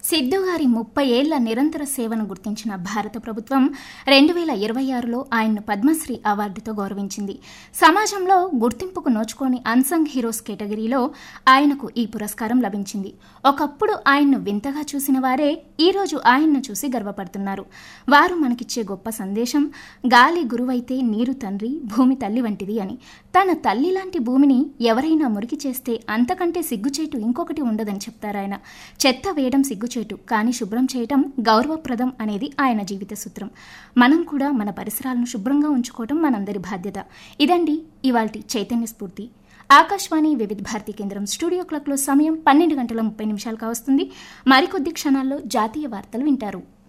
సిద్ధు గారి ముప్పై ఏళ్ల నిరంతర సేవను గుర్తించిన భారత ప్రభుత్వం రెండు వేల ఇరవై ఆరులో ఆయన్ను పద్మశ్రీ అవార్డుతో గౌరవించింది సమాజంలో గుర్తింపుకు నోచుకోని అన్సంగ్ హీరోస్ కేటగిరీలో ఆయనకు ఈ పురస్కారం లభించింది ఒకప్పుడు ఆయన్ను వింతగా చూసిన వారే ఈరోజు ఆయన్ను చూసి గర్వపడుతున్నారు వారు మనకిచ్చే గొప్ప సందేశం గాలి గురువైతే నీరు తండ్రి భూమి తల్లి వంటిది అని తన తల్లి లాంటి భూమిని ఎవరైనా మురికి చేస్తే అంతకంటే సిగ్గుచేటు ఇంకొకటి ఉండదని చెప్తారాయన చెత్త వేయడం సిగ్గుచేటు కానీ శుభ్రం చేయటం గౌరవప్రదం అనేది ఆయన జీవిత సూత్రం మనం కూడా మన పరిసరాలను శుభ్రంగా ఉంచుకోవటం మనందరి బాధ్యత ఇదండి ఇవాల్టి చైతన్య స్ఫూర్తి ఆకాశవాణి వివిధ భారతి కేంద్రం స్టూడియో క్లాక్లో సమయం పన్నెండు గంటల ముప్పై నిమిషాలు కావస్తుంది మరికొద్ది క్షణాల్లో జాతీయ వార్తలు వింటారు